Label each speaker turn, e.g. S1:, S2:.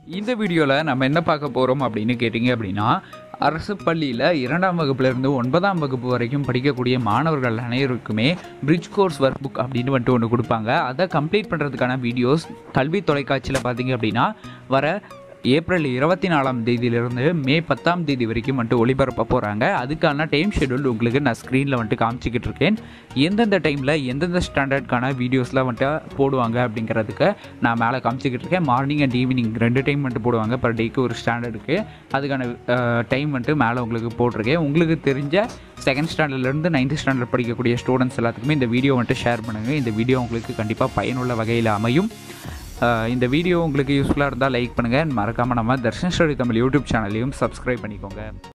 S1: இந்த வீடியோவில் நம்ம என்ன பார்க்க போகிறோம் அப்படின்னு கேட்டிங்க அப்படின்னா அரசு பள்ளியில் இரண்டாம் வகுப்புலேருந்து ஒன்பதாம் வகுப்பு வரைக்கும் படிக்கக்கூடிய மாணவர்கள் அனைவருக்குமே பிரிட்ஜ் கோர்ஸ் ஒர்க் புக் அப்படின்னு வந்துட்டு ஒன்று கொடுப்பாங்க அதை கம்ப்ளீட் பண்ணுறதுக்கான வீடியோஸ் கல்வி தொலைக்காட்சியில் பார்த்தீங்க அப்படின்னா வர ஏப்ரல் இருபத்தி நாலாம் தேதியிலிருந்து மே பத்தாம் தேதி வரைக்கும் வந்துட்டு ஒளிபரப்ப போகிறாங்க அதுக்கான டைம் ஷெடியூல் உங்களுக்கு நான் ஸ்க்ரீனில் வந்துட்டு காமிச்சிக்கிட்டு இருக்கேன் எந்தெந்த டைமில் எந்தெந்த ஸ்டாண்டர்ட்கான வீடியோஸ்லாம் வந்துட்டு போடுவாங்க அப்படிங்கிறதுக்கு நான் மேலே காமிச்சிக்கிட்டு இருக்கேன் மார்னிங் அண்ட் ஈவினிங் ரெண்டு டைம் வந்துட்டு போடுவாங்க பர் டேக்கு ஒரு ஸ்டாண்டர்டுக்கு அதுக்கான டைம் வந்துட்டு மேலே உங்களுக்கு போட்டிருக்கேன் உங்களுக்கு தெரிஞ்ச செகண்ட் ஸ்டாண்டர்ட்லேருந்து நைன்த் ஸ்டாண்டர்ட் படிக்கக்கூடிய ஸ்டூடெண்ட்ஸ் எல்லாத்துக்குமே இந்த வீடியோ வந்துட்டு ஷேர் பண்ணுங்கள் இந்த வீடியோ உங்களுக்கு கண்டிப்பாக பயனுள்ள வகையில் அமையும் அஹ் இந்த வீடியோ உங்களுக்கு யூஸ்ஃபுல்லாக இருந்தால் லைக் பண்ணுங்கள் மறக்காமல் நம்ம தர்ஷன் ஸ்டோரி தமிழ் யூடியூப் சேனலையும் சப்ஸ்கிரைப் பண்ணிக்கோங்க